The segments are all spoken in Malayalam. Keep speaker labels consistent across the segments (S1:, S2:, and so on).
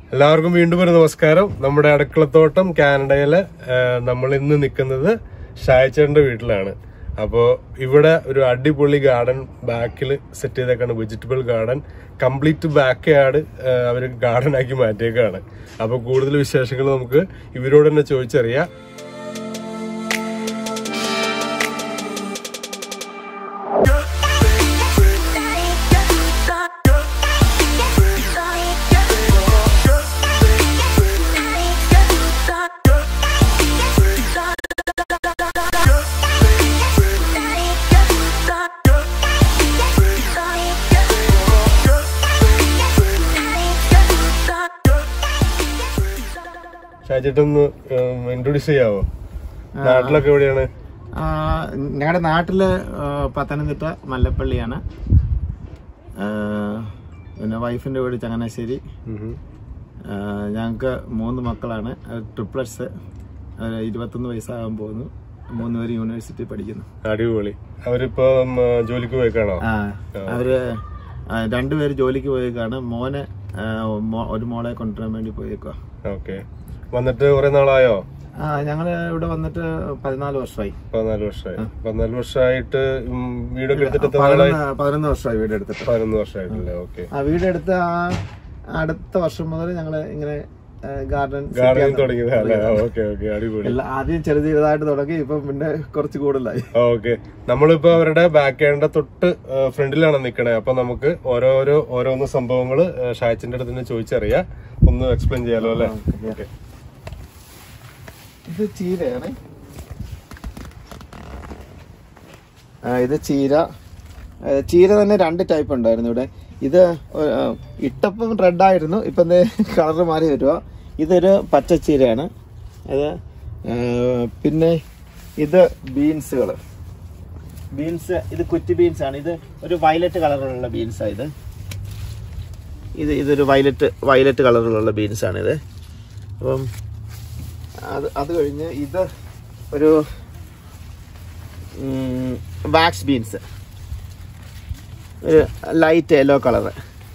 S1: എല്ലാവർക്കും വീണ്ടും ഒരു നമസ്കാരം നമ്മുടെ അടുക്കളത്തോട്ടം കാനഡയില് നമ്മൾ ഇന്ന് നിൽക്കുന്നത് ഷായച്ചേട്ടന്റെ വീട്ടിലാണ് അപ്പോൾ ഇവിടെ ഒരു അടിപൊളി ഗാർഡൻ ബാക്കിൽ സെറ്റ് ചെയ്തേക്കാണ് vegetable garden complete back yard അവർ ഗാർഡൻ ആക്കി മാറ്റിയേക്കാണ് അപ്പോൾ കൂടുതൽ വിശേഷങ്ങൾ നമുക്ക് ഇവരോട് തന്നെ ചോദിച്ചറിയാം ഷായച്ചേട്ടൻ ഒന്ന് ഇൻട്രൊഡ്യൂസ് ചെയ്യാവോ നാട്ടിലൊക്കെ എവിടെയാണ്
S2: ഞങ്ങളുടെ നാട്ടില് ആ, പത്തനംതിട്ട മല്ലപ്പള്ളിയാണ് ആ, പിന്നെ വൈഫിന്റെ വീട് ചങ്ങനാശ്ശേരി
S1: ഉം.
S2: ഞങ്ങൾക്ക് മൂന്ന് മക്കളാണ് ട്രിപ്ലറ്റ്സ് ഇരുപത്തൊന്ന് വയസ്സാകാൻ പോകുന്നു മൂന്ന് പേര് യൂണിവേഴ്സിറ്റി പഠിക്കുന്നു
S1: അടിപൊളി അവരിപ്പോ ഉം, ജോലിക്ക് പോയേക്കാണോ
S2: ആ അവര് ആ, രണ്ടുപേര് ജോലിക്ക് പോയേക്കാണ് മോനെ ആ, മോ- ഒരു മോളെ കൊണ്ടുവരാൻ വേണ്ടി പോയേക്കുക
S1: ഓക്കെ വന്നിട്ട് കുറെ നാളായോ
S2: ആ ഞങ്ങള് ഇവിടെ വന്നിട്ട് പതിനാല് വർഷമായി
S1: പതിനാല് വർഷമായി പതിനാല് വർഷമായിട്ട് ഉം, വീടൊക്കെ എടുത്തിട്ട് എത്ര നാളായി
S2: പതിനൊന്ന് പതിനൊന്ന് വർഷമായി വീട് എടുത്തിട്ട്
S1: പതിനൊന്ന് വർഷമായിട്ടില്ലേ ഓക്കെ
S2: ആ വീടെടുത്ത് ആ അടുത്ത വർഷം മുതൽ ഞങ്ങള് ഇങ്ങനെ ഗാർഡൻ
S1: ഗാർഡനിങ് തുടങ്ങിയതല്ലേ ഓക്കെ ഓക്കെ അടിപൊളി
S2: ആദ്യം ചെറുത് ചെറുതായിട്ട് തുടങ്ങി ഇപ്പം പിന്നെ കുറച്ച് കൂടുതലായി
S1: ഓക്കെ നമ്മളിപ്പോ അവരുടെ ബാക്ക് ഹാൻഡിന്റെ തൊട്ട് ഫ്രണ്ടിലാണ് നിക്കണേ അപ്പൊ നമുക്ക് ഓരോരോ ഓരോന്ന് സംഭവങ്ങള് ഷായച്ചിന്റെ അടുത്ത് തന്നെ ചോദിച്ചറിയാം ഒന്ന് എക്സ്പ്ലെയിൻ ചെയ്യാലോ അല്ലെ ഓക്കെ
S2: ഇത് ചീരയാണ് ആ, ഇത് ചീര ആ, ചീര തന്നെ രണ്ട് ടൈപ്പ് ഉണ്ടായിരുന്നു ഇവിടെ ഇത് ഒ- ആ, ഇട്ടപ്പം റെഡ് ആയിരുന്നു ഇപ്പം കളർ മാറി വരുക ഇതൊരു പച്ചച്ചീരയാണ് ഇത് ആ, പിന്നെ ഇത് ബീൻസുകൾ ബീൻസ് ഇത് കുറ്റി ബീൻസ് ആണ് ഇത് ഒരു വയലറ്റ് കളറിലുള്ള ബീൻസാണ് ഇത് ഇത് ഇതൊരു വയലറ്റ് വയലറ്റ് കളറിലുള്ള ബീൻസ് ആണ് ഇത് അപ്പം അത് അത് കഴിഞ്ഞ് ഇത് ഒരു വാക്സ് ബീൻസ് ഒരു ലൈറ്റ് യെല്ലോ കളറ്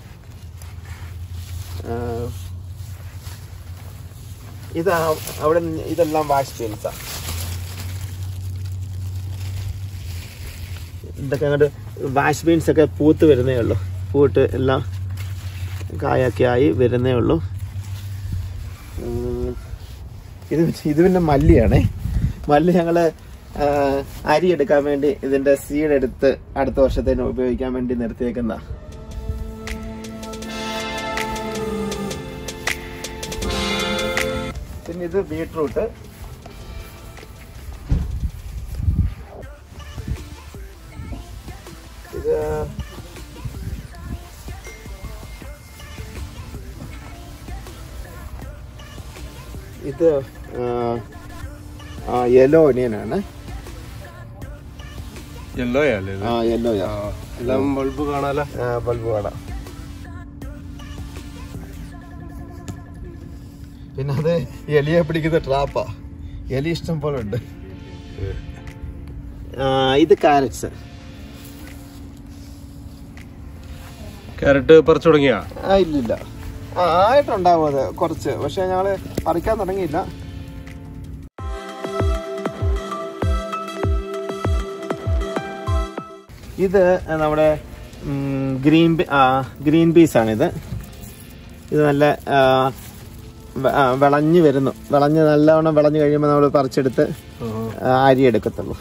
S2: ഇത് ആ- അവിടെ നിന്ന് ഇതെല്ലാം വാക്സ് ബീൻസാ ഇതൊക്കെ അങ്ങോട്ട് വാഷ് ബീൻസ് ഒക്കെ പൂത്ത് വരുന്നേ ഉള്ളൂ പൂട്ട് എല്ലാം കായൊക്കെ ആയി വരുന്നേ ഉള്ളൂ ഉം. ഇത് ഇത് പിന്നെ മല്ലിയാണേ മല്ലി ഞങ്ങള് ആ, അരി എടുക്കാൻ വേണ്ടി ഇതിന്റെ സീഡ് എടുത്ത് അടുത്ത വർഷത്തേന് ഉപയോഗിക്കാൻ വേണ്ടി നിർത്തിയേക്കുന്ന പിന്നെ ഇത് ബീട്രൂട്ട് ഇത് ഇത് യെല്ലോ ഒനിയൻ ആണ്
S1: യെല്ലോ അല്ലേ ഇത്?
S2: ആ യെല്ലോ
S1: ആ, എല്ലാം ബൾബ് കാണാലോ
S2: ബൾബ് കാണാം പിന്നെ അത് എലിയെ പിടിക്കുന്ന ട്രാപ്പാ എലി ഇഷ്ടം പോലെ ഉണ്ട് ഇത് കാരറ്റ്സ്
S1: ക്യാരറ്റ് പറിച്ചു തുടങ്ങിയാ
S2: ആ ഇല്ലില്ല ആ ആയിട്ടുണ്ടാവും അത് കുറച്ച് പക്ഷെ ഞങ്ങള് പറിക്കാൻ തുടങ്ങിയില്ല ഇത് നമ്മുടെ ഉം, ഗ്രീൻ ബി- ആ, ഗ്രീൻ പീസ് ആണിത് ഇത് നല്ല ആ, വ- ആ, വിളഞ്ഞ് വരുന്നു വിളഞ്ഞ് നല്ലവണ്ണം വിളഞ്ഞ് കഴിയുമ്പോൾ നമ്മൾ പറിച്ചെടുത്ത് ആ, അരി എടുക്കത്തുള്ളൂ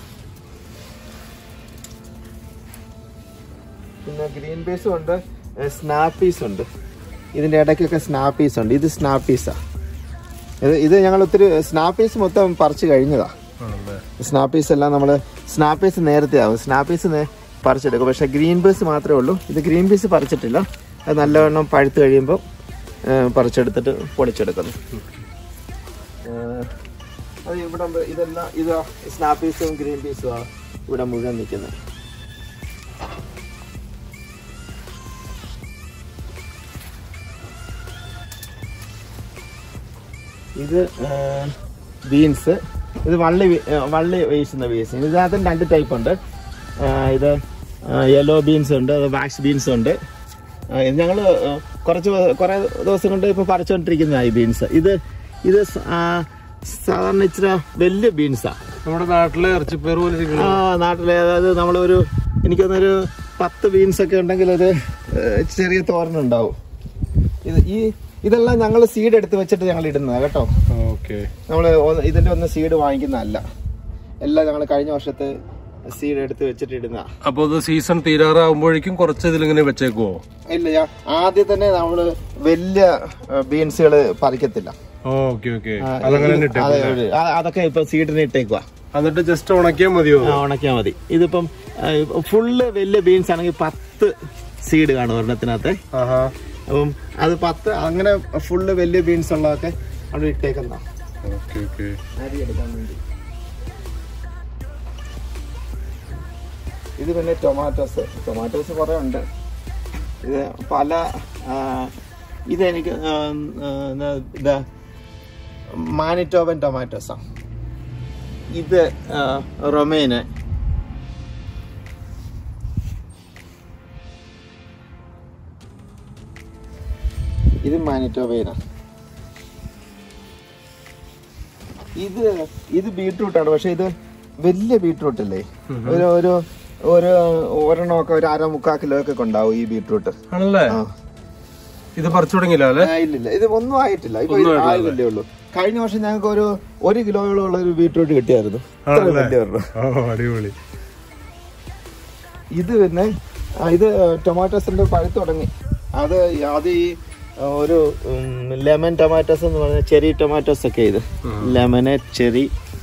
S2: പിന്നെ ഗ്രീൻ പീസും ഉണ്ട് സ്നാപ്പീസ് ഉണ്ട് ഇതിന്റെ ഇടയ്ക്കൊക്കെ സ്നാപ്പീസ് ഉണ്ട് ഇത് സ്നാപ്പീസാ ഇത് ഇത് ഞങ്ങൾ ഒത്തിരി സ്നാപ്പീസ് മൊത്തം പറിച്ചു കഴിഞ്ഞതാ
S1: ആണല്ലേ
S2: സ്നാപ്പീസ് എല്ലാം നമ്മൾ സ്നാപ്പീസ് നേരത്തെ ആവും സ്നാപ്പീസ് നേ പറിച്ചെടുക്കും പക്ഷെ ഗ്രീൻ പീസ് മാത്രമേ ഉള്ളൂ ഇത് ഗ്രീൻ പീസ് പറിച്ചിട്ടില്ല അത് നല്ലവണ്ണം പഴുത്ത് കഴിയുമ്പോൾ പറിച്ചെടുത്തിട്ട് പൊളിച്ചെടുക്കുന്നു ഏഹ്, അത് ഇവിടെ ഇതെല്ലാം ഇത് സ്നാപ്പീസും ഗ്രീൻ പീസും ആ ഇവിടെ മുഴുവൻ നിൽക്കുന്നത് ഇത് ബീൻസ് ഇത് വള്ളി വീ- ആ, വള്ളി വീശുന്ന ബീൻസ് ഇതിനകത്തും രണ്ട് ടൈപ്പ് ഉണ്ട് ആ, ഇത് യെല്ലോ ബീൻസ് ഉണ്ട് അത് വാക്സ് ബീൻസ് ഉണ്ട് ആ, ഇത് ഞങ്ങൾ കുറച്ച് കുറെ ദിവസം കൊണ്ട് ഇപ്പൊ പറിച്ചുകൊണ്ടിരിക്കുന്നതായി ബീൻസ് ഇത് ഇത് സ- ആ, സാധാരണ ഇച്ചിരി വലിയ ബീൻസാ
S1: നമ്മുടെ നാട്ടിലെ ഇറച്ചിപ്പേർ പോലെ ഇരിക്കണം
S2: ആ നാട്ടിലെ അതായത് നമ്മളൊരു എനിക്കൊന്നൊരു പത്ത് ബീൻസ് ഒക്കെ ഉണ്ടെങ്കിൽ ഒരു ഏഹ്, ചെറിയ തോരനുണ്ടാവും ഇത് ഈ ഇതെല്ലാം ഞങ്ങൾ സീഡ് എടുത്ത് വെച്ചിട്ട് ഞങ്ങൾ ഇടുന്നതാണ് കേട്ടോ
S1: ഓക്കെ
S2: നമ്മൾ ഇതിന്റെ ഒന്നും സീഡ് വാങ്ങിക്കുന്നതല്ല എല്ലാം ഞങ്ങൾ കഴിഞ്ഞ വർഷത്തെ സീഡ് എടുത്ത് വെച്ചിട്ട് ഇടുന്ന
S1: അപ്പൊ ഇത് സീസൺ തീരാറാകുമ്പോഴേക്കും കുറച്ച് ഇതിലിങ്ങനെ വെച്ചേക്കുവോ
S2: ഇല്ല ഞാൻ ആദ്യം തന്നെ നമ്മൾ വലിയ ബീൻസുകൾ പറിക്കത്തില്ല
S1: ഓക്കെ ഓക്കെ അതങ്ങനെ തന്നെ ഇട്ടേക്കും.
S2: അതെ, ഒരു- ആ- അതൊക്കെ ഇപ്പൊ സീഡിന് ഇട്ടേക്കുവാ
S1: എന്നിട്ട് ജസ്റ്റ് ഉണക്കിയാൽ മതിയോ
S2: ആ, ഉണക്കിയാൽ മതി ഇതിപ്പം ഫുള്ള് വലിയ ബീൻസ് ആണെങ്കിൽ പത്ത് സീഡ് കാണും ഒരെണ്ണത്തിനകത്ത്
S1: ആഹാ
S2: അപ്പം അത് പത്ത് അങ്ങനെ ഫുള്ള് വലിയ ബീൻസ് ഉള്ളതൊക്കെ അവിടെ ഇട്ടേക്കുന്ന
S1: ഓക്കെ ഓക്കെ
S2: അരി എടുക്കാൻ വേണ്ടി ഇത് പിന്നെ ടൊമാറ്റോസ് ടൊമാറ്റോസ് കുറേ ഉണ്ട് ഇത് പല ആ, ഇതെനിക്ക് ആ, ആ, എന്താ, ഇതാ മാനിറ്റോബൻ ടൊമാറ്റോസാ ഇത് ആ, റൊമേന് ഇത് മാനിറ്റോബേന ഇത് ഇത് ബീട്രൂട്ടാണ് പക്ഷെ ഇത് വലിയ ബീട്രൂട്ട് അല്ലേ ഒരു ഒരു ഒരു ഒരെണ്ണമൊക്കെ ഒരു അര മുക്കാൽ കിലോ ഒക്കെ ഉണ്ടാവും ഈ ബീട്രൂട്ട്
S1: ആണല്ലേ
S2: ആ
S1: ഇത് പറിച്ചു തുടങ്ങിയില്ല അല്ലേ
S2: ആ, ഇല്ലില്ല ഇത് ഒന്നും ആയിട്ടില്ല ഇപ്പൊ ഇത് ആയതല്ലേ ഉള്ളൂ കഴിഞ്ഞ വർഷം ഞങ്ങൾക്ക് ഒരു ഒരു കിലോയോളം ഉള്ള ഒരു ബീട്രൂട്ട് കിട്ടിയായിരുന്നു ഇത്ര
S1: ആണല്ലേ?
S2: വലിയ ഒരെണ്ണം
S1: ഓ അടിപൊളി
S2: ഇത് പിന്നെ ആ, ഇത് ടൊമാറ്റോസിന്റെ പഴുത്ത് തുടങ്ങി അത് അത് ഈ ആ, ഒരു ലെമൺ ടൊമാറ്റോസ് എന്ന് പറഞ്ഞ ചെറി ടൊമാറ്റോസ് ഒക്കെ ഇത് ലെമണ് ചെറി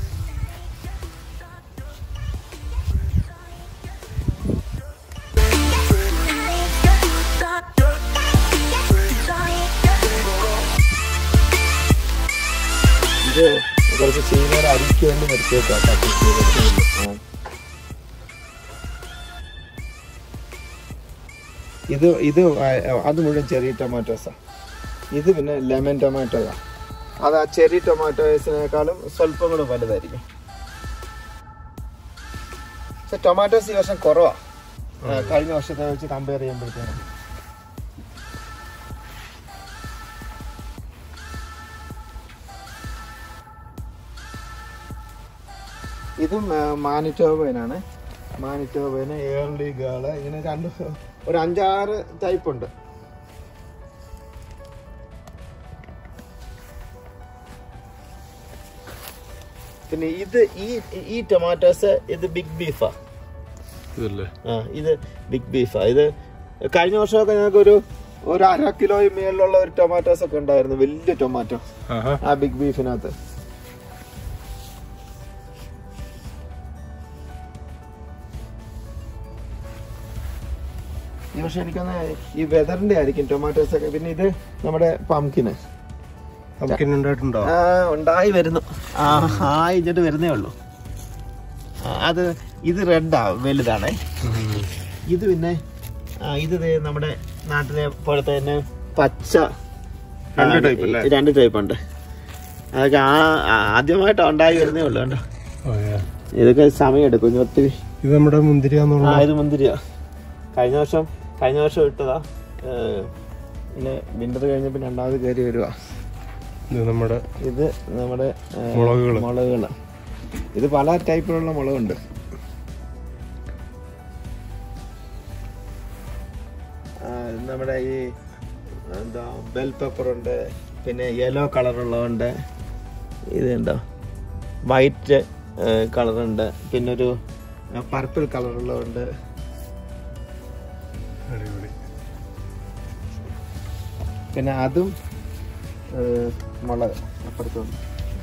S2: ഇത് കുറച്ച് ചീനർ അരിക്ക് വേണ്ടി നിർത്തിയേക്കാം കട്ടി ചെയ്തിട്ട്. ആ. ഇത് ഇത് ആ- അത് മുഴുവൻ ചെറിയ ടൊമാറ്റോസാ ഇത് പിന്നെ ലെമൺ ടൊമാറ്റോയാ അത് ആ ചെറി ടൊമാറ്റോസിനേക്കാളും സ്വല്പം കൂടെ വലുതായിരിക്കും പക്ഷെ ടൊമാറ്റോസ് ഈ വർഷം കുറവാ ആ, കഴിഞ്ഞ വർഷത്തെ വെച്ച് കമ്പയർ ചെയ്യുമ്പോഴത്തേനും ഇതും മാനിറ്റോബേനാണ് മാനിറ്റോബേന് ഏർലി ഗേള് ഇങ്ങനെ രണ്ട് ഒരു അഞ്ചാറ് ടൈപ്പ് ഉണ്ട് പിന്നെ ഇത് ഈ ഈ ടൊമാറ്റോസ് ഇത് ബിഗ് ബീഫാ
S1: ഇതല്ലേ
S2: ആ ഇത് ബിഗ് ബീഫാ ഇത് കഴിഞ്ഞ വർഷമൊക്കെ ഞങ്ങൾക്ക് ഒരു ഒരു അര കിലോയും മേളിലുള്ള ഒരു ടൊമാറ്റോസ് ഒക്കെ ഉണ്ടായിരുന്നു വലിയ ടൊമാറ്റോ
S1: ആഹാ
S2: ആ ബിഗ് ബീഫിനകത്ത് ഈ പക്ഷെ എനിക്കൊന്ന് ഈ വെതറിന്റെ ആയിരിക്കും ടൊമാറ്റോസ് ഒക്കെ പിന്നെ ഇത് നമ്മുടെ പംകിന്
S1: നമുക്ക് ഉണ്ടായിട്ടുണ്ടോ
S2: ആ ഉണ്ടായി വരുന്നു ആ ആയി ഇങ്ങോട്ട് വരുന്നേ ഉള്ളൂ ആ, അത് ഇത് റെഡാ വലുതാണേ ഇത് പിന്നെ ആ, ഇത് ദേ നമ്മുടെ നാട്ടിലെ പോലത്തെ തന്നെ പച്ച
S1: രണ്ട്
S2: ആ,
S1: type അല്ലേ?
S2: രണ്ട് ടൈപ്പ് ഉണ്ട് അതൊക്കെ ആ ആ, ആദ്യമായിട്ട് ഉണ്ടായി വരുന്നേ ഉള്ളൂ കണ്ടോ
S1: ഓ, yeah.
S2: ഇതൊക്കെ സമയം എടുക്കും ഇനി ഒത്തിരി
S1: ഇത് നമ്മുടെ മുന്തിരിയാന്നുള്ള
S2: ആ ഇത് മുന്തിരിയാ കഴിഞ്ഞ വർഷം കഴിഞ്ഞ വർഷം ഇട്ടതാ ഏ, പിന്നെ വിന്റർ കഴിഞ്ഞപ്പോ രണ്ടാമത് കയറി വരുവാ
S1: ഇത് നമ്മുടെ
S2: ഇത് നമ്മുടെ ഏ,
S1: മുളകുകള്.
S2: മുളകുകള് ഇത് പല ടൈപ്പിലുള്ള മുളകുണ്ട് ആ, ഇത് നമ്മുടെ ഈ എന്താ ബെൽ പെപ്പർ ഉണ്ട് പിന്നെ യെല്ലോ കളറുള്ളതുണ്ട് ഇത് ഉണ്ടോ വൈറ്റ് കളറുണ്ട് പിന്നെ ഒരു പർപ്പിൾ കളറുള്ളതുണ്ട്
S1: അടിപൊളി
S2: പിന്നെ അതും ഏ, മുളക് അപ്പുറത്തുണ്ട്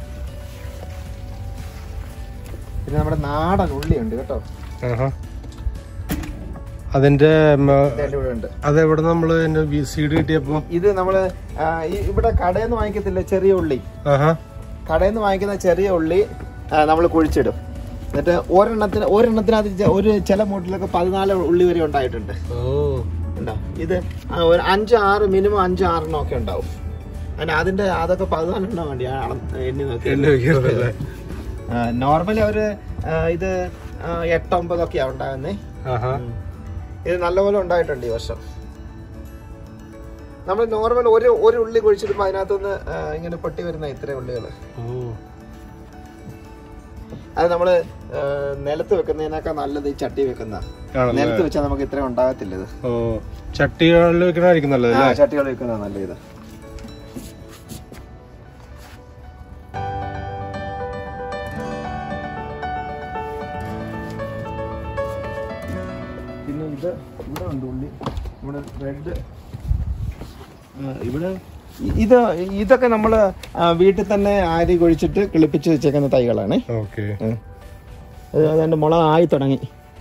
S2: പിന്നെ നമ്മുടെ നാടൻ ഉള്ളിയുണ്ട് കേട്ടോ
S1: ആഹാ അതിന്റെ ഉം,
S2: ഇതെന്റെ ഇവിടെ ഉണ്ട്
S1: അതെവിടെ നമ്മള് അതിന്റെ സീഡ് കിട്ടിയപ്പോ
S2: ഇത് നമ്മള് ആ, ഈ- ഇവിടെ കടയിൽ നിന്ന് വാങ്ങിക്കത്തില്ല ചെറിയ ഉള്ളി
S1: ആഹാ
S2: കടയിൽ നിന്ന് വാങ്ങിക്കുന്ന ചെറിയ ഉള്ളി നമ്മൾ കുഴിച്ചിടും എന്നിട്ട് ഒരെണ്ണത്തിന് ഒരെണ്ണത്തിനകത്ത് ചെ- ഒരു ചില മൂട്ടിലൊക്കെ പതിനാല് ഉള്ളി വരെ ഉണ്ടായിട്ടുണ്ട്
S1: ഓ
S2: ഉണ്ടോ ഇത് ആ, ഒരു അഞ്ച് ആറ് മിനിമം അഞ്ച് ആറെണ്ണം ഒക്കെ ഉണ്ടാവും അതിന് അതിന്റെ അതൊക്കെ പതിനാലെണ്ണം വേണ്ടി ആ അളന്ന് എണ്ണി നോക്കി
S1: എന്നെ വെക്കുന്നതല്ലേ
S2: നോർമലി അവര് ആ, ഇത് ആ, എട്ടൊമ്പതൊക്കെയാ ഉണ്ടാകുന്നേ
S1: ആഹാ
S2: ഇത് നല്ലപോലെ ഉണ്ടായിട്ടുണ്ട് ഈ വർഷം നമ്മൾ നോർമൽ ഒരു ഒരു ഉള്ളി കുഴിച്ചിടുമ്പോൾ അതിനകത്തുനിന്ന് ആ, ഇങ്ങനെ പൊട്ടി വരുന്ന ഇത്രയും ഉള്ളികൾ
S1: ഓ
S2: അത് നമ്മള് ആ, നിലത്ത് വെക്കുന്നതിനേക്കാൾ നല്ലത് ഈ ചട്ടി വെക്കുന്ന
S1: ആണല്ലേ
S2: നിലത്ത് വെച്ചാൽ നമുക്ക് ഇത്രയും ഉണ്ടാകത്തില്ല ഇത്
S1: ഓ ചട്ടികളിൽ വെക്കണായിരിക്കും നല്ലത്
S2: ആ
S1: അല്ലേ
S2: ചട്ടികൾ വെക്കുന്ന നല്ല ഇത് പിന്നെ ഇത് ഇവിടെ ഉണ്ട് ഉള്ളി ഇവിടെ റെഡ് ഇവിടെ ഇ- ഇത് ഇതൊക്കെ നമ്മൾ വീട്ടിൽ തന്നെ ആരി കൊഴിച്ചിട്ട് കിളിപ്പിച്ച് വെച്ചേക്കുന്ന തൈകളാണ്
S1: ഓക്കെ
S2: അത് അതുകൊണ്ട് മുളക് ആയി തുടങ്ങി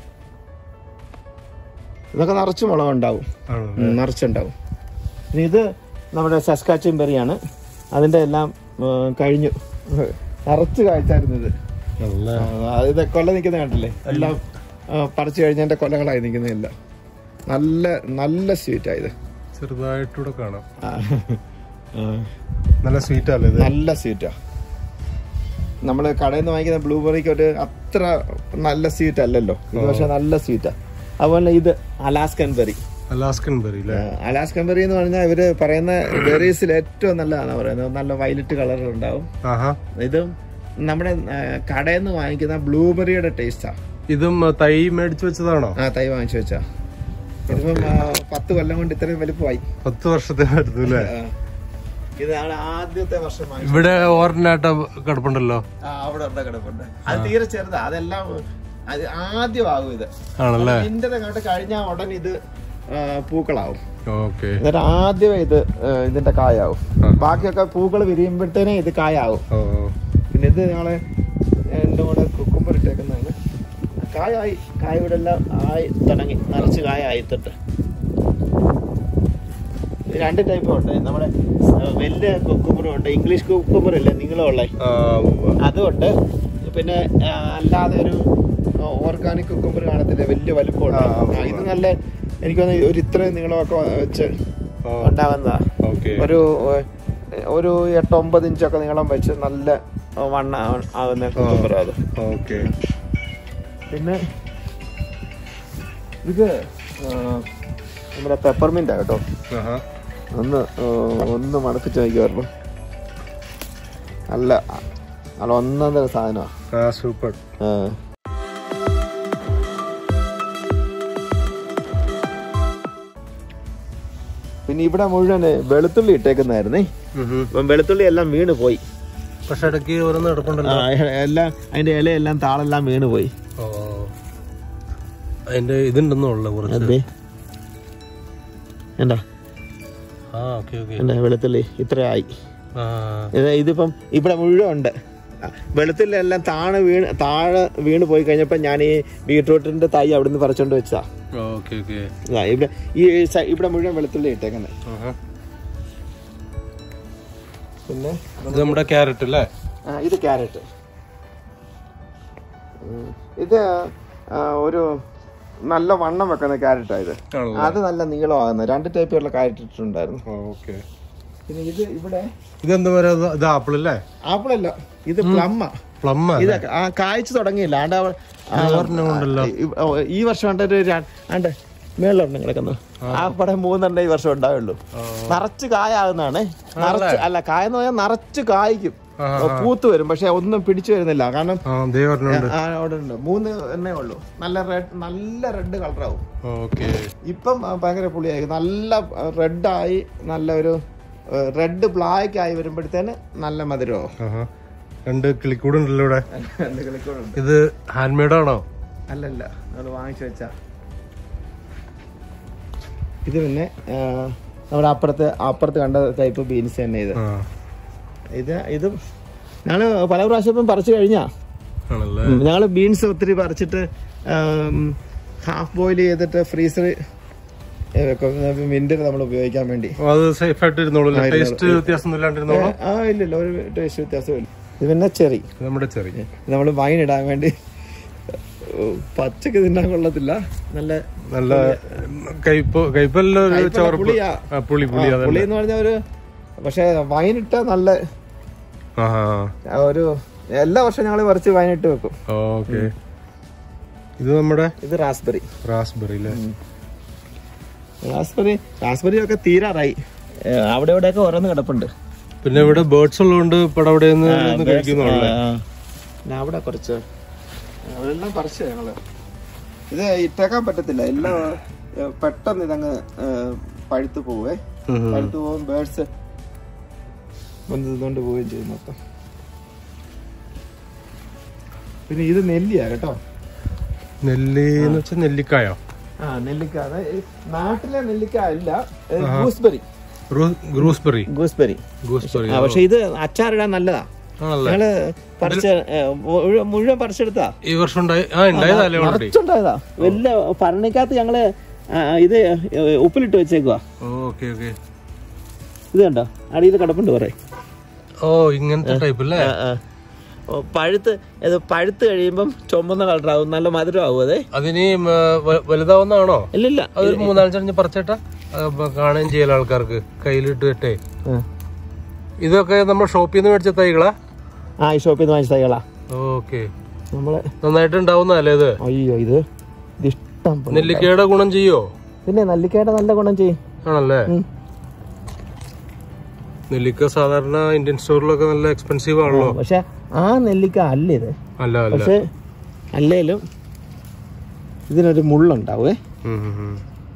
S2: ഇതൊക്കെ നിറച്ച് മുളക് ഉണ്ടാവും
S1: ആണല്ലേ
S2: ഉം, നിറച്ചുണ്ടാവും പിന്നെ ഇത് നമ്മുടെ സസ്കാച്ചും ബെറിയാണ് അതിന്റെ എല്ലാം ഉം, കഴിഞ്ഞു നിറച്ച് കാഴ്ചായിരുന്നു ഇത്
S1: നല്ല
S2: ആ, ഇത് കൊല നിൽക്കുന്ന കണ്ടില്ലേ എല്ലാം ആ, പറിച്ചു കഴിഞ്ഞതിന്റെ കൊലകളായി നിൽക്കുന്നില്ല നല്ല നല്ല സ്വീറ്റാ ഇത്
S1: ചെറുതായിട്ടൂടെ കാണാം
S2: ആ. ആ,
S1: നല്ല സ്വീറ്റ് അല്ലേ ഇത്
S2: നല്ല സ്വീറ്റാ നമ്മൾ കടയിൽ നിന്ന് വാങ്ങിക്കുന്ന ബ്ലൂബെറിക്ക് ഒരു അത്ര നല്ല സ്വീറ്റ് അല്ലല്ലോ ഇത് പക്ഷെ നല്ല സ്വീറ്റാ അതുപോലെ ഇത് അലാസ്കൻ ബെറി
S1: അലാസ്കൻ ബെറി അല്ലേ
S2: അലാസ്കൻ ബെറി എന്ന് പറഞ്ഞാൽ ഇവര് പറയുന്ന ബെറീസിൽ ഏറ്റവും നല്ലതാണ് പറയുന്നത് നല്ല വയലറ്റ് കളർ ഉണ്ടാവും
S1: ആഹാ
S2: ഇത് നമ്മുടെ ആ, കടയിൽ നിന്ന് വാങ്ങിക്കുന്ന ബ്ലൂബെറിയുടെ ടേസ്റ്റാ
S1: ഇതും ആ, തൈ മേടിച്ചു വെച്ചതാണോ
S2: ആ തൈ വാങ്ങിച്ചു വെച്ചാ ഇതിപ്പം ആ, പത്ത് കൊല്ലം കൊണ്ട് ഇത്രയും വലുപ്പമായി
S1: പത്ത് വർഷത്തിനടുത്ത് അല്ലേ
S2: ആ. ഇതാണ് ആദ്യത്തെ വർഷം വാങ്ങിച്ചത്.
S1: ഇവിടെ ഓർണാട്ട കിടപ്പുണ്ടല്ലോ
S2: ആ അവിടെ ഉണ്ട് കിടപ്പുണ്ട് അത് തീരെ ചെറുതാ അതെല്ലാം അത് ആദ്യമാകും ഇത്
S1: ആണല്ലേ
S2: ഇതിന്റെ അങ്ങോട്ട് കഴിഞ്ഞാൽ ഉടൻ ഇത് ആ, പൂക്കളാവും
S1: ഓക്കെ
S2: എന്നിട്ട് ആദ്യമേ ഇത് ആ, ഇതിന്റെ കായാവും ബാക്കിയൊക്കെ പൂക്കൾ വിരിയുമ്പോഴത്തേനെ ഇത് കായാവും
S1: ഓ
S2: പിന്നെ ഇത് ഞങ്ങള് എൻ്റെ കൂടെ കുക്കുമ്പർ ഇട്ടേക്കുന്നതാണ് കായായി കായ ഇവിടെ എല്ലാം ആയി തുടങ്ങി നിറച്ച് കായ ആയിട്ടുണ്ട് ഇത് രണ്ട് ടൈപ്പ് ഉണ്ട് നമ്മുടെ സ- വലിയ കുക്കുമ്പറും ഉണ്ട് ഇംഗ്ലീഷ് കുക്കുമ്പർ ഇല്ലേ നീളമുള്ള
S1: ആ, ഉവ്വ.
S2: അതുണ്ട് പിന്നെ ആ, അല്ലാതെ ഒരു ഓർഗാനിക് കുക്കുമ്പർ കാണത്തില്ലേ വലിയ വലിപ്പമുണ്ട്
S1: ആ, ഉവ്വ.
S2: ആ, ഇത് നല്ല എനിക്കൊന്ന് ഒരു ഇത്രയും നീളമൊക്കെ വെച്ച്
S1: ഓ,
S2: ഉണ്ടാവുന്നതാ
S1: ഓക്കെ
S2: ഒരു ഏഹ്, ഒരു എട്ട് ഒമ്പത് ഇഞ്ചൊക്കെ നീളം വെച്ച് നല്ല വണ്ണ ആകുന്ന കുക്കുമ്പർ അത്
S1: ഓക്കെ
S2: പിന്നെ ഇത് ആ, നമ്മുടെ പെപ്പർമിൻ്റാ കേട്ടോ
S1: ആഹാ.
S2: ഒന്ന് ആ, ഒന്ന് മണപ്പിച്ച് നോക്കിയായിരുന്നു നല്ല നല്ല ഒന്നര സാധനമാണ്
S1: ആ സൂപ്പർ
S2: പിന്നെ ഇവിടെ മുഴുവൻ വെളുത്തുള്ളി ഇട്ടേക്കുന്നതായിരുന്നേ ഇപ്പം വെളുത്തുള്ളി എല്ലാം വീണ് പോയി
S1: പക്ഷെ ഇടയ്ക്ക് ഓരോന്ന്
S2: ആ,
S1: കിടപ്പുണ്ടല്ലോ
S2: എല്ലാം അതിന്റെ ഇലയെല്ലാം താളെല്ലാം വീണ് പോയി
S1: ഓ അതിന്റെ ഇതുണ്ടെന്നുള്ള കുറച്ച്
S2: അതെ എന്താ
S1: ആ ഓക്കെ ഓക്കെ
S2: എന്താ വെളുത്തുള്ളി ഇത്രയായി
S1: ആ
S2: ഇത് ഇതിപ്പം ഇവിടെ മുഴുവൻ ഉണ്ട് ആ, വെളുത്തുള്ളി എല്ലാം താഴെ വീണ് താഴെ വീണ് പോയി കഴിഞ്ഞപ്പോൾ ഞാൻ ഈ ബീട്രൂട്ടിന്റെ തൈ അവിടുന്ന് പറിച്ചോണ്ട് വെച്ചാ
S1: ഓക്കെ ഓക്കെ
S2: ആ, ഇവിടെ ഈ സ- ഇവിടെ മുഴുവൻ വെളുത്തുള്ളി ഇട്ടേക്കുന്നത് പിന്നെ
S1: ഇത് നമ്മുടെ ക്യാരറ്റ് അല്ലേ
S2: ആ, ഇത് ക്യാരറ്റ് ഉം. ഇത് ആ, ഒരു നല്ല വണ്ണം വെക്കുന്ന ക്യാരറ്റാ ഇത്
S1: ആണല്ലോ
S2: അത് നല്ല നീളമാകുന്ന രണ്ട് ടൈപ്പുള്ള ക്യാരറ്റ് ഉണ്ടായിരുന്നു
S1: ഓക്കെ
S2: പിന്നെ ഇത് ഇവിടെ
S1: ഇതെന്താ പറയാ ഇത്- ഇത് ആപ്പിൾ അല്ലേ
S2: ആപ്പിൾ അല്ല ഇത് പ്ലമ്മ
S1: പ്ലം
S2: ഇത് ആ കായ്ച്ചു തുടങ്ങിയില്ല ആണ്ട് അവ- ആ,
S1: ഉണ്ടല്ലോ
S2: ഈ- ഓ, ഈ വർഷം ആണ്ട് ഒരു ര- ആണ്ട് മേളിലുണ്ട് കിടക്കുന്നു ആ പടം മൂന്നെണ്ണ ഈ വർഷം ഉണ്ടാവുള്ളൂ നിറച്ച് കായാകുന്നതാണ് നിറച്ച് അല്ല കായ എന്ന് പറഞ്ഞാൽ നിറച്ച് കായ്ക്കും
S1: ആ,
S2: പൂത്ത് വരും പക്ഷെ ഒന്നും പിടിച്ചു വരുന്നില്ല കാരണം
S1: ആ ദേ പറഞ്ഞുണ്ട്
S2: ആ, അവിടെ ഉണ്ട് മൂന്ന് എണ്ണേ ഉള്ളൂ നല്ല റെഡ് നല്ല റെഡ് കളറാവും
S1: ഓക്കെ
S2: ഇപ്പം ആ, ഭയങ്കര പുളിയായി നല്ല റെഡായി നല്ല ഒരു റെഡ് ബ്ലാക്ക് ആയി വരുമ്പോഴത്തേന് നല്ല മധുരമാവും
S1: രണ്ട് കിളിക്കൂടുണ്ടല്ലോ ഇവിടെ
S2: രണ്ട് കളിക്കൂടുണ്ട്
S1: ഇത് ഹാൻഡ് മെയ്ഡ് ആണോ
S2: അല്ലല്ല നമ്മൾ വാങ്ങിച്ചു വെച്ച ഇത് പിന്നെ ആ, നമ്മുടെ അപ്പുറത്ത് അപ്പുറത്ത് കണ്ട ടൈപ്പ് ബീൻസ് തന്നെ ഇത്
S1: ആ
S2: ഇത് ഇത് ഞങ്ങൾ പല പ്രാവശ്യം ഇപ്പം പറിച്ചു കഴിഞ്ഞാ
S1: ആണല്ലേ
S2: ഞങ്ങൾ ബീൻസ് ഒത്തിരി പറിച്ചിട്ട് ഹാഫ് ബോയിൽ ചെയ്തിട്ട് ഫ്രീസർ മിൻറ്റിൽ നമ്മൾ ഉപയോഗിക്കാൻ വേണ്ടി
S1: ഓ, അത് സേഫ് ആയിട്ട് ഇരുന്നോളൂ ടേസ്റ്റ് വ്യത്യാസം ഒന്നും ഇല്ലാണ്ടിരുന്നോളൂ
S2: ആ ഇല്ലല്ലോ ഒരു ടേസ്റ്റ് വ്യത്യാസമില്ല ഇത് പിന്നെ ചെറി
S1: ഇത് നമ്മുടെ ചെറിയ
S2: നമ്മൾ വൈൻ ഇടാൻ വേണ്ടി പച്ചക്ക് തിന്നാൻ കൊള്ളത്തില്ല നല്ല
S1: നല്ല കയ്പ് കയ്പല്ല ഒരു
S2: കയ്പല്ല,
S1: ചവർപ്പ്
S2: പുളിയാ.
S1: ആ, പുളി പുളി
S2: ആ,
S1: അതന്നെ
S2: പുളി എന്ന് പറഞ്ഞ ഒരു പക്ഷെ വൈൻ ഇട്ട നല്ല
S1: ആ
S2: ആ, ഒരു എല്ലാ വർഷവും ഞങ്ങൾ പറിച്ച് വൈൻ ഇട്ട് വെക്കും
S1: ഓക്കെ ഇത് നമ്മുടെ
S2: ഇത് റാസ്ബെറി
S1: റാസ്ബെറി അല്ലേ
S2: റാസ്ബെറി റാസ്ബെറി ഒക്കെ തീരാറായി ഏ, അവിടെ ഇവിടെയൊക്കെ ഓരോന്ന് കിടപ്പുണ്ട്
S1: പിന്നെ ഇവിടെ ബേർഡ്സ് ഉള്ളതുകൊണ്ട് ഇവിടെ അവിടെ നിന്ന് കഴിക്കുന്നുള്ളൂ
S2: ആ, ആ. പിന്നെ അവിടെ കുറച്ച് അതെല്ലാം പറിച്ചു ഞങ്ങള് ഇത് ഇട്ടേക്കാൻ പറ്റത്തില്ല എല്ലാം ഏ, പെട്ടെന്ന് ഇതങ്ങ് ഏ, പഴുത്ത് പോവേ പഴുത്ത് പോകും ബേഡ്സ് വന്ന് തിന്നുകൊണ്ട് പോവുകയും ചെയ്യും മൊത്തം പിന്നെ ഇത് നെല്ലിയാ കേട്ടോ
S1: നെല്ലി എന്ന് വെച്ചാൽ നെല്ലിക്കായോ
S2: ആ നെല്ലിക്ക അത് ഈ നാട്ടിലെ നെല്ലിക്ക അല്ല ഗൂസ്ബെറി
S1: ഗ്രൂസ്ബെറി
S2: ഗൂസ്ബെറി
S1: ഗൂസ്ബെറി
S2: ആ പക്ഷെ ഇത് അച്ചാറിടാൻ നല്ലതാ
S1: ആണല്ലേ
S2: ഞങ്ങള് പറിച്ച ഏ, മുഴുവൻ- മുഴുവൻ പറിച്ചെടുത്താ
S1: ഈ വർഷം ഉണ്ടായി ആ ഉണ്ടായതല്ലേ ഓൾറെഡി
S2: നിറച്ചുണ്ടായതാ വലിയ ഭരണിക്കകത്ത് ഞങ്ങള് ആ, ഇത് ഉപ്പിലിട്ട് വെച്ചേക്കുവാ
S1: ഓക്കെ ഓക്കെ
S2: ഇത് കണ്ടോ അടിയിൽ കിടപ്പുണ്ട് കുറെ
S1: ഓ ഇങ്ങനത്തെ ടൈപ്പ് അല്ലേ
S2: ഓ, പഴുത്ത് ഇത് പഴുത്ത് കഴിയുമ്പം ചുമന്ന കളറാവും നല്ല മധുരമാവും അതെ
S1: അതിന് വലുതാവുന്നതാണോ
S2: ഇല്ലില്ല
S1: അതൊരു മൂന്നാലഞ്ച് പറിച്ചേട്ടാ കാണുകയും ചെയ്യല ആൾക്കാർക്ക് കയ്യിലിട്ട് ഇട്ടേ
S2: ആ.
S1: ഇതൊക്കെ നമ്മൾ ഷോപ്പിൽ നിന്ന് മേടിച്ച തൈകളാ
S2: ആ ഈ ഷോപ്പിൽ നിന്ന് വാങ്ങിച്ച തൈകളാ
S1: ഓക്കെ
S2: നമ്മള്
S1: നന്നായിട്ട് ഉണ്ടാവുന്നതല്ലേ ഇത്
S2: അയ്യോ ഇത് ഇത് ഇഷ്ടം പോലെ.
S1: നെല്ലിക്കയുടെ ഗുണം ചെയ്യോ
S2: പിന്നെ നെല്ലിക്കയുടെ നല്ല ഗുണം ചെയ്യും
S1: ആണല്ലേ
S2: ഉം.
S1: നെല്ലിക്ക സാധാരണ ഇന്ത്യൻ സ്റ്റോറിലൊക്കെ നല്ല എക്സ്പെൻസീവ് ആണല്ലോ
S2: പക്ഷെ ആ നെല്ലിക്ക അല്ല ഇത്
S1: അല്ല അല്ല
S2: പക്ഷെ അല്ലേലും ഇതിനൊരു മുള്ളുണ്ടാവേ
S1: ഉം, ഉം, ഉം.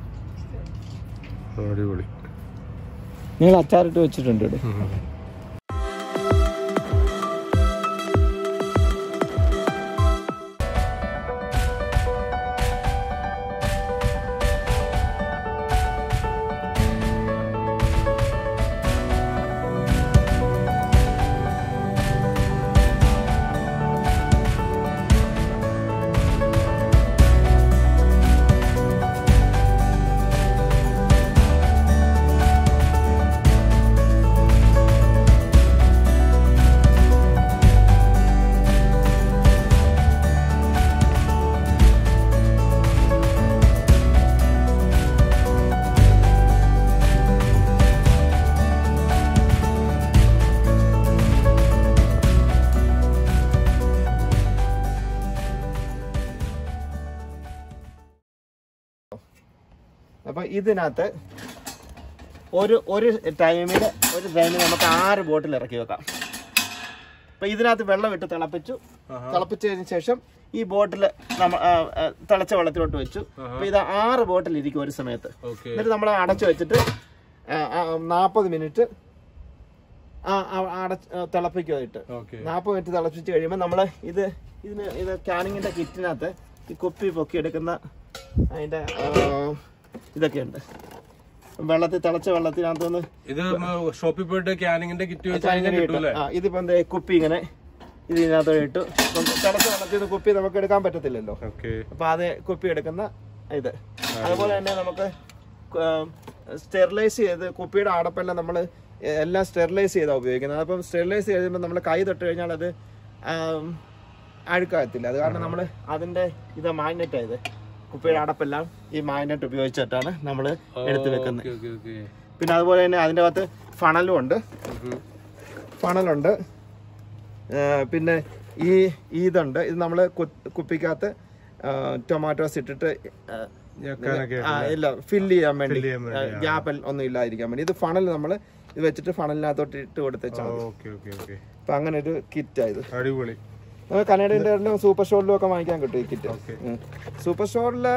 S1: അടിപൊളി
S2: നിങ്ങൾ അച്ചാറിട്ട് വെച്ചിട്ടുണ്ട് ഇവിടെ
S1: ഉം, ഉം.
S2: അപ്പൊ ഇതിനകത്ത് ഒരു ഒരു ടൈമിൽ ഒരു ടൈമിൽ നമുക്ക് ആറ് ബോട്ടിൽ ഇറക്കി വെക്കാം അപ്പൊ ഇതിനകത്ത് വെള്ളം ഇട്ട് തിളപ്പിച്ചു തിളപ്പിച്ചതിന് ശേഷം ഈ ബോട്ടിൽ നമ്മ ആ, ആ, തിളച്ച വെള്ളത്തിലോട്ട് വെച്ചു അപ്പൊ ഇത് ആറ് ബോട്ടിൽ ഇരിക്കും ഒരു സമയത്ത്
S1: ഓക്കെ
S2: എന്നിട്ട് നമ്മൾ അടച്ചു വെച്ചിട്ട് നാൽപ്പത് മിനിറ്റ് അടച്ച് തിളപ്പിക്കുമായിട്ട്
S1: ഓക്കെ
S2: നാൽപ്പത് മിനിറ്റ് തിളപ്പിച്ച് കഴിയുമ്പോൾ നമ്മൾ ഇത് ഇതിന് ഇത് ക്യാനിങ്ങിന്റെ കിറ്റിനകത്ത് ഈ കുപ്പി പൊക്കി എടുക്കുന്ന അതിന്റെ ആ, ഇതൊക്കെയുണ്ട് വെള്ളത്തിൽ തിളച്ച വെള്ളത്തിനകത്തുനിന്ന്
S1: ഇത് ഷോപ്പിൽ പോയിട്ട് ക്യാനിങ്ങിന്റെ കിറ്റ് വെച്ച്
S2: ഇങ്ങനെ
S1: കഴിഞ്ഞാൽ
S2: ഇട്ടു.
S1: കിട്ടൂലേ
S2: ആ, ഇതിപ്പോ എന്താ കുപ്പി ഇങ്ങനെ ഇത് ഇതിനകത്ത് ഇട്ടു ഇപ്പം തിളച്ച വെള്ളത്തിൽ നിന്ന് കുപ്പി നമുക്ക് എടുക്കാൻ പറ്റത്തില്ലല്ലോ
S1: ഓക്കെ
S2: അപ്പൊ അത് കുപ്പി എടുക്കുന്ന ഇത് അതുപോലെ തന്നെ നമുക്ക് സ്റ്റെറിലൈസ് ചെയ്ത് കുപ്പിയുടെ അടപ്പെല്ലാം നമ്മൾ എല്ലാം സ്റ്റെറിലൈസ് ചെയ്താ ഉപയോഗിക്കുന്നത് അപ്പം സ്റ്റെറിലൈസ് ചെയ്യുമ്പോൾ നമ്മൾ കൈ തൊട്ട് കഴിഞ്ഞാൽ അത് ആം, അഴുക്കാകത്തില്ല അത് കാരണം നമ്മൾ അതിന്റെ ഇത് മാഗ്നറ്റ് ഇത് കുപ്പിയുടെ അടപ്പെല്ലാം ഈ മാഗ്നറ്റ് ഉപയോഗിച്ചിട്ടാണ് നമ്മൾ എടുത്ത് വെക്കുന്നത്
S1: ഓക്കെ ഓക്കെ ഓക്കെ
S2: പിന്നെ അതുപോലെ തന്നെ അതിൻ്റെ അകത്ത് ഫണലും ഉണ്ട് ഫണലുണ്ട് ആ, പിന്നെ ഈ ഈ ഇതുണ്ട് ഇത് നമ്മൾ കുപ്പിക്കകത്ത് ടൊമാറ്റോസ് ഇട്ടിട്ട് ആ,
S1: ഞെക്കാനൊക്കെ
S2: ആ, ഇല്ല ഫില്ല് ചെയ്യാൻ വേണ്ടി
S1: ചെയ്യാൻ വേണ്ടി,
S2: ഗ്യാപ്പ് ഒന്നും ഇല്ലാതിരിക്കാൻ വേണ്ടി ഇത് ഫണൽ നമ്മൾ ഇത് വെച്ചിട്ട് ഫണലിനകത്തോട്ട് ഇട്ട് കൊടുത്തേച്ചാൽ മതി
S1: ഓക്കെ ഓക്കെ ഓക്കെ
S2: അപ്പൊ അങ്ങനെ ഒരു കിറ്റായത്
S1: അടിപൊളി
S2: നമുക്ക് കനേഡിയൻ്റെ സൂപ്പർ സ്റ്റോറിലും ഒക്കെ വാങ്ങിക്കാൻ കിട്ടും ഈ കിറ്റ്
S1: ഓക്കെ
S2: സൂപ്പർ സ്റ്റോറിൽ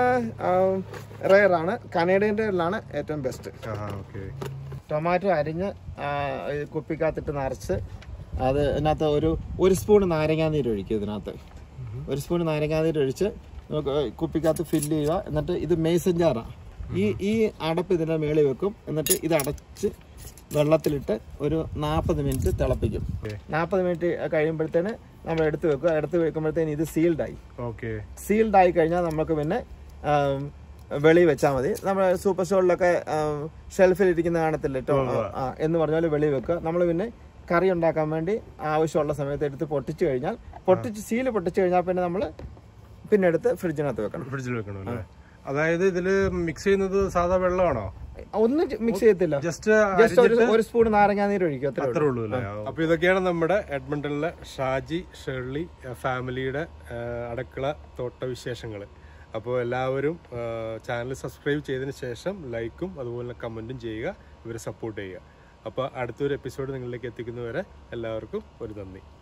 S2: റെയർ ആണ് കനേഡിയൻ്റെ ഏറ്റവും ബെസ്റ്റ്
S1: ആ ഓക്കെ
S2: ടൊമാറ്റോ അരിഞ്ഞ് ആ, ഈ കുപ്പിക്കകത്തിട്ട് നിറച്ച് അത് ഇതിനകത്ത് ഒരു ഒരു സ്പൂൺ നാരങ്ങാനീര് ഒഴിക്കുക ഇതിനകത്ത് ഒരു സ്പൂൺ നാരങ്ങാനീര് ഒഴിച്ച് നമുക്ക് കുപ്പിക്കകത്ത് ഫില്ല് ചെയ്യുക എന്നിട്ട് ഇത് മേസൻ ജാറാണ് ഈ ഈ അടപ്പ് ഇതിൻ്റെ മേളിൽ വെക്കും എന്നിട്ട് ഇത് അടച്ച് വെള്ളത്തിലിട്ട് ഒരു നാൽപ്പത് മിനിറ്റ് തിളപ്പിക്കും
S1: Okay.
S2: നാൽപ്പത് മിനിറ്റ് കഴിയുമ്പോഴത്തേന് നമ്മൾ എടുത്ത് വെക്കുക എടുത്ത് വെക്കുമ്പോഴത്തേന് ഇത് സീൽഡായി
S1: ഓക്കെ
S2: സീൽഡ് ആയി കഴിഞ്ഞാൽ നമുക്ക് പിന്നെ ആം, വെളി വെച്ചാൽ മതി നമ്മൾ സൂപ്പർ സ്റ്റോറിലൊക്കെ ഷെൽഫിൽ ഇരിക്കുന്ന കാണത്തില്ല കേട്ടോ ആ എന്ന് പറഞ്ഞാൽ വെളി വെക്കുക നമ്മൾ പിന്നെ കറി ഉണ്ടാക്കാൻ വേണ്ടി ആവശ്യമുള്ള സമയത്ത് എടുത്ത് പൊട്ടിച്ചു കഴിഞ്ഞാൽ പൊട്ടിച്ച് സീല് പൊട്ടിച്ചു കഴിഞ്ഞാൽ പിന്നെ നമ്മൾ പിന്നെ എടുത്ത് ഫ്രിഡ്ജിനകത്ത് വെക്കണം
S1: ഫ്രിഡ്ജിൽ വെക്കണം അല്ലേ അതായത് ഇതില് മിക്സ് ചെയ്യുന്നത് സാധാ വെള്ളമാണോ
S2: ഒന്നും മിക്സ് ചെയ്യത്തില്ല
S1: ജസ്റ്റ്
S2: ജസ്റ്റ് ഒരു ഒരു സ്പൂൺ നാരങ്ങാനീര് ഒഴിക്കും അത്രേ
S1: അത്രേ ഉള്ളൂ അല്ലേ അപ്പൊ ഇതൊക്കെയാണ് നമ്മുടെ എഡ്മണ്ടണിലെ ഷാജി ഷെർലി ഫാമിലിയുടെ അടുക്കള തോട്ട വിശേഷങ്ങൾ അപ്പോൾ എല്ലാവരും ചാനൽ സബ്സ്ക്രൈബ് ചെയ്തതിന് ശേഷം ലൈക്കും അതുപോലെ കമന്റും ചെയ്യുക ഇവരെ സപ്പോർട്ട് ചെയ്യുക അപ്പോൾ അടുത്തൊരു എപ്പിസോഡ് നിങ്ങളിലേക്ക് എത്തിക്കുന്നവരെ എല്ലാവർക്കും ഒരു നന്ദി